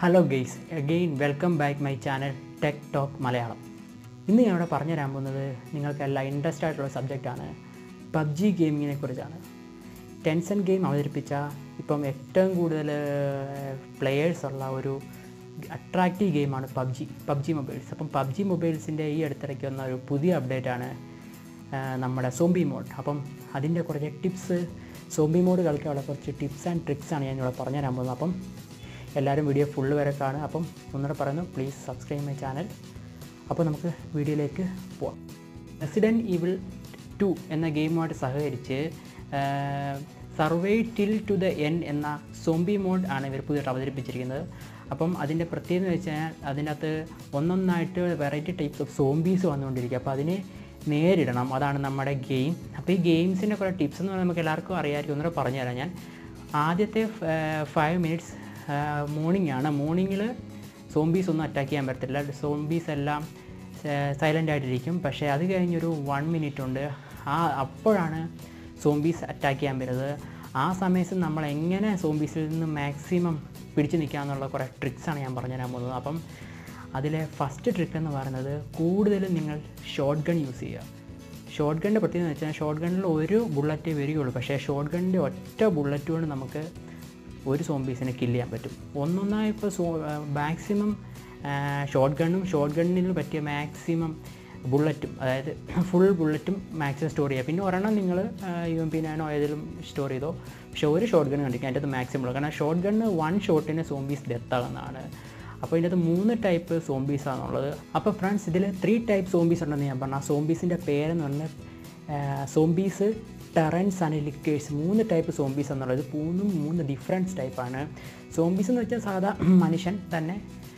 hello guys again welcome back my channel tech talk Malayalam ഇന്ന് ഞാൻ ഇവിടെ പറഞ്ഞു തരാൻ പോകുന്നത് നിങ്ങൾക്കെല്ലാം ഇൻട്രസ്റ്റ് ആയിട്ടുള്ള സബ്ജക്റ്റാണ് പബ്ജി ഗെയിമിങ്ങിനെ കുറിച്ചാണ് ടെൻസൺ ഗെയിം അവതരിപ്പിച്ച ഇപ്പം ഏറ്റവും കൂടുതൽ പ്ലെയേഴ്സ് ഉള്ള ഒരു അട്രാക്റ്റീവ് ഗെയിമാണ് പബ്ജി പബ്ജി മൊബൈൽസ് അപ്പം പബ്ജി മൊബൈൽസിൻ്റെ ഈ അടുത്തിടയ്ക്ക് വന്ന ഒരു പുതിയ അപ്ഡേറ്റാണ് നമ്മുടെ സോംബി മോഡ് അപ്പം അതിൻ്റെ കുറച്ച് ടിപ്സ് സോംബി മോഡ് കളിക്കാനുള്ള കുറച്ച് ടിപ്സ് ആൻഡ് ട്രിക്സാണ് ഞാൻ ഇവിടെ പറഞ്ഞു തരാൻ പോകുന്നത് അപ്പം എല്ലാവരും വീഡിയോ ഫുള്ള് വരെ കാണുക അപ്പം ഒന്നുകൂടെ പറയുന്നു പ്ലീസ് സബ്സ്ക്രൈബ് മൈ ചാനൽ അപ്പോൾ നമുക്ക് വീഡിയോയിലേക്ക് പോവാം റെസിഡൻറ്റ് ഈവിൾ ടു എന്ന ഗെയിമുമായിട്ട് സഹകരിച്ച് സർവേ ടിൽ ടു ദ എൻ എന്ന സോംബി മോഡ് ആണ് ഇവർ പുതിയതായിട്ട് അവതരിപ്പിച്ചിരിക്കുന്നത് അപ്പം അതിൻ്റെ പ്രത്യേകത എന്ന് വെച്ച് കഴിഞ്ഞാൽ അതിനകത്ത് ഒന്നൊന്നായിട്ട് വെറൈറ്റി ടൈപ്സ് ഓഫ് സോംബീസ് വന്നുകൊണ്ടിരിക്കുക അപ്പോൾ അതിനെ നേരിടണം അതാണ് നമ്മുടെ ഗെയിം അപ്പോൾ ഈ ഗെയിംസിൻ്റെ കുറേ ടിപ്സ് എന്ന് പറഞ്ഞാൽ നമുക്ക് എല്ലാവർക്കും അറിയാമായിരിക്കും ഒന്നുകൂടെ പറഞ്ഞുതരാം ഞാൻ ആദ്യത്തെ ഫൈവ് മിനിറ്റ്സ് മോർണിംഗ് ആണ് മോർണിംഗിൽ സോംബീസ് ഒന്നും അറ്റാക്ക് ചെയ്യാൻ പറ്റത്തില്ല സോംബീസ് എല്ലാം സൈലൻ്റ് ആയിട്ടിരിക്കും പക്ഷേ അത് കഴിഞ്ഞൊരു വൺ മിനിറ്റ് ഉണ്ട് ആ അപ്പോഴാണ് സോംബീസ് അറ്റാക്ക് ചെയ്യാൻ വരുന്നത് ആ സമയത്ത് നമ്മൾ എങ്ങനെ സോംബീസിൽ നിന്ന് മാക്സിമം പിടിച്ചു നിൽക്കാമെന്നുള്ള കുറേ ട്രിക്സാണ് ഞാൻ പറഞ്ഞു തരാൻ പോകുന്നത് അപ്പം അതിലെ ഫസ്റ്റ് ട്രിക്ക് എന്ന് പറയുന്നത് കൂടുതലും നിങ്ങൾ ഷോർട്ട് ഗൺ യൂസ് ചെയ്യുക ഷോർട്ട് ഗണ്ണിൻ്റെ പ്രത്യേകത എന്ന് വെച്ചാൽ ഷോർട്ട് ഗണ്ണിൽ ഒരു ബുള്ളറ്റേ വരികയുള്ളൂ പക്ഷേ ഷോർട്ട് ഗണ്ണിൻ്റെ ഒറ്റ ബുള്ളറ്റ് കൊണ്ട് നമുക്ക് ഒരു സോംബീസിനെ കില്ല് ചെയ്യാൻ പറ്റും ഒന്നൊന്നായി ഇപ്പോൾ സോ മാക്സിമം ഷോർട്ട് ഗണ്ണും ഷോർട്ട് ഗണ്ണിന് പറ്റിയ മാക്സിമം ബുള്ളറ്റും അതായത് ഫുൾ ബുള്ളറ്റും മാക്സിമം സ്റ്റോർ ചെയ്യുക പിന്നെ ഒരെണ്ണം നിങ്ങൾ യു എം പിനാനോ ഏതെങ്കിലും സ്റ്റോർ ചെയ്തോ പക്ഷേ ഒരു ഷോർട്ട് ഗൺ കണ്ടിരിക്കും അതിൻ്റെ അത് മാക്സിമം ഉള്ളൂ കാരണം ഷോർട്ട് ഗണ്ണ് വൺ ഷോട്ടിന് സോംബീസ് ഡെത്ത് ആകുന്നതാണ് അപ്പോൾ ഇതിനകത്ത് മൂന്ന് ടൈപ്പ് സോംബീസ് ആണുള്ളത് അപ്പോൾ ഫ്രണ്ട്സ് ഇതിൽ ത്രീ ടൈപ്പ് സോംബീസ് ഉണ്ടെന്ന് ഞാൻ പറഞ്ഞു ആ സോംബീസിൻ്റെ പേരെന്ന് പറഞ്ഞാൽ സോംബീസ് ടെറൻസ് ആൻഡ് ലിക്കേഴ്സ് മൂന്ന് ടൈപ്പ് സോംബീസ് എന്നുള്ളത് മൂന്നും മൂന്ന് ഡിഫറൻസ് ടൈപ്പാണ് സോംബീസ് എന്ന് വെച്ചാൽ സാധാ മനുഷ്യൻ തന്നെ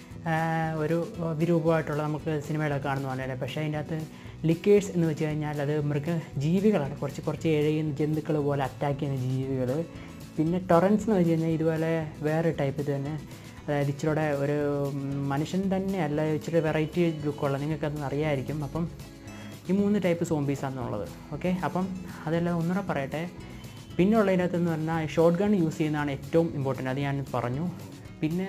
ഒരു വിരൂപമായിട്ടുള്ള നമുക്ക് സിനിമയിലൊക്കെ കാണുന്ന പോലെ പക്ഷേ അതിൻ്റെ അകത്ത് ലിക്കേഴ്സ് എന്ന് വെച്ച് കഴിഞ്ഞാൽ അത് മൃഗ ജീവികളാണ് കുറച്ച് കുറച്ച് എഴയുന്ന ജന്തുക്കൾ പോലെ അറ്റാക്ക് ചെയ്യുന്ന ജീവികൾ പിന്നെ ടൊറൻസ് എന്ന് വെച്ച് കഴിഞ്ഞാൽ ഇതുപോലെ വേറെ ടൈപ്പ് ഇത് തന്നെ അതായത് ഇച്ചിരൂടെ ഒരു മനുഷ്യൻ തന്നെ അല്ല ഇച്ചിരി വെറൈറ്റി ലുക്കുള്ള നിങ്ങൾക്കതൊന്നും അറിയാമായിരിക്കും അപ്പം ഈ മൂന്ന് ടൈപ്പ് സോംബീസാണെന്നുള്ളത് ഓക്കെ അപ്പം അതെല്ലാം ഒന്നുകൂടെ പറയട്ടെ പിന്നെ ഉള്ളതിനകത്തെന്ന് പറഞ്ഞാൽ ഷോർട്ട് ഗൺ യൂസ് ചെയ്യുന്നതാണ് ഏറ്റവും ഇമ്പോർട്ടൻ്റ് അത് ഞാൻ പറഞ്ഞു പിന്നെ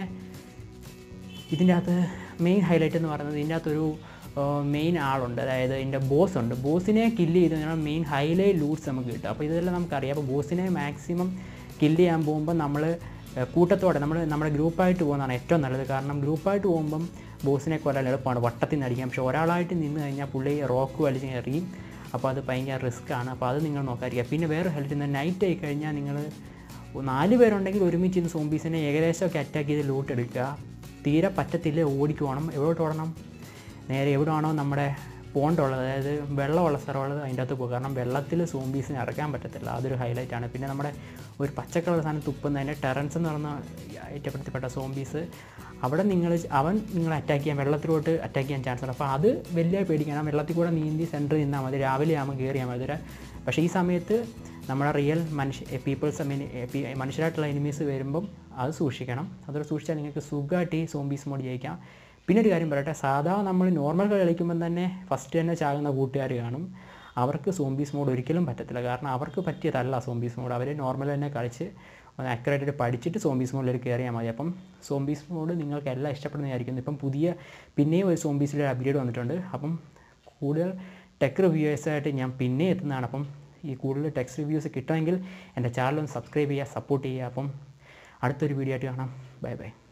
ഇതിൻ്റെ അകത്ത് മെയിൻ ഹൈലൈറ്റ് എന്ന് പറയുന്നത് ഇതിൻ്റെ അകത്തൊരു മെയിൻ ആളുണ്ട് അതായത് ഇതിൻ്റെ ബോസ് ഉണ്ട് ബോസിനെ കില്ല് ചെയ്ത് കഴിഞ്ഞാൽ മെയിൻ ഹൈലൈറ്റ് ലൂട്ട്സ് നമുക്ക് കിട്ടും അപ്പോൾ ഇതെല്ലാം നമുക്കറിയാം അപ്പോൾ ബോസിനെ മാക്സിമം കില്ല് ചെയ്യാൻ പോകുമ്പോൾ നമ്മൾ കൂട്ടത്തോടെ നമ്മൾ നമ്മുടെ ഗ്രൂപ്പായിട്ട് പോകുന്നതാണ് ഏറ്റവും നല്ലത് കാരണം ഗ്രൂപ്പായിട്ട് പോകുമ്പം ബോസിനെ കൊല്ലാൻ എളുപ്പമാണ് വട്ടത്തിൽ നിന്ന് അടിക്കാം പക്ഷേ ഒരാളായിട്ട് നിന്ന് കഴിഞ്ഞാൽ പുള്ളി റോക്ക് വലിച്ച് എറിയും അപ്പോൾ അത് ഭയങ്കര റിസ്ക് ആണ് അപ്പോൾ അത് നിങ്ങൾ നോക്കാതിരിക്കുക പിന്നെ വേറെ ഹെൽത്ത് നിന്ന് നൈറ്റ് ആയി കഴിഞ്ഞാൽ നിങ്ങൾ നാല് പേരുണ്ടെങ്കിൽ ഒരുമിച്ച് ഇന്ന് സോംബീസിനെ ഏകദേശമൊക്കെ അറ്റാക്ക് ചെയ്ത് ലൂട്ട് എടുക്കുക തീരെ പറ്റത്തില്ല ഓടിക്ക് പോകണം എവിടോട്ട് ഓടണം നേരെ എവിടെയാണോ നമ്മുടെ പോണ്ടുള്ളത് അതായത് വെള്ളമുള്ള സ്ഥലമുള്ളത് അതിൻ്റെ അകത്ത് പോകും കാരണം വെള്ളത്തിൽ സോംബീസിനെ ഇറക്കാൻ പറ്റത്തില്ല അതൊരു ഹൈലൈറ്റ് ആണ് പിന്നെ നമ്മുടെ ഒരു പച്ചക്കളർ സാധനം തുപ്പുന്നതിൻ്റെ ടെറൻസ് എന്ന് പറഞ്ഞ ഐറ്റപ്പെടുത്തിപ്പെട്ട സോംബീസ് അവിടെ നിങ്ങൾ അവൻ നിങ്ങളെ അറ്റാക്ക് ചെയ്യാൻ വെള്ളത്തിലോട്ട് അറ്റാക്ക് ചെയ്യാൻ ചാൻസ് ഉണ്ട് അപ്പോൾ അത് വലിയ പേടിക്കണം വെള്ളത്തിൽ കൂടെ നീന്തി സെൻറ്ററിൽ നിന്നാൽ മതി രാവിലെ ആകുമ്പോൾ കയറിയാൽ മതി പക്ഷേ ഈ സമയത്ത് നമ്മുടെ റിയൽ മനുഷ്യ പീപ്പിൾസ് മനുഷ്യരായിട്ടുള്ള എനിമീസ് വരുമ്പം അത് സൂക്ഷിക്കണം അതോടെ സൂക്ഷിച്ചാൽ നിങ്ങൾക്ക് സുഖമായിട്ട് ഈ സോംബീസ് മോഡ് ജയിക്കാം പിന്നെ ഒരു കാര്യം പറയട്ടെ സാധാ നമ്മൾ നോർമൽ കളിക്കുമ്പം തന്നെ ഫസ്റ്റ് തന്നെ ചാകുന്ന കൂട്ടുകാർ കാണും അവർക്ക് സോംബീസ് മോഡ് ഒരിക്കലും പറ്റത്തില്ല കാരണം അവർക്ക് പറ്റിയതല്ല സോംബീസ് മോഡ് അവർ നോർമൽ തന്നെ കളിച്ച് അക്യുറേറ്റായിട്ട് പഠിച്ചിട്ട് സോംബീസ് മോഡിൽ കയറിയാൽ മതി അപ്പം സോംബീസ് മോഡ് നിങ്ങൾക്ക് എല്ലാം ഇഷ്ടപ്പെടുന്നതായിരിക്കും ഇപ്പം പുതിയ പിന്നെയും ഒരു സോംബീസിൽ അപ്ഗ്രേഡ് വന്നിട്ടുണ്ട് അപ്പം കൂടുതൽ ടെക് റിവ്യൂവേഴ്സായിട്ട് ഞാൻ പിന്നെ എത്തുന്നതാണ് അപ്പം ഈ കൂടുതൽ ടെക്സ്റ്റ് റിവ്യൂസ് കിട്ടുമെങ്കിൽ എൻ്റെ ചാനൽ ഒന്ന് സബ്സ്ക്രൈബ് ചെയ്യുക സപ്പോർട്ട് ചെയ്യുക അപ്പം അടുത്തൊരു വീഡിയോ ആയിട്ട് കാണാം ബൈ ബൈ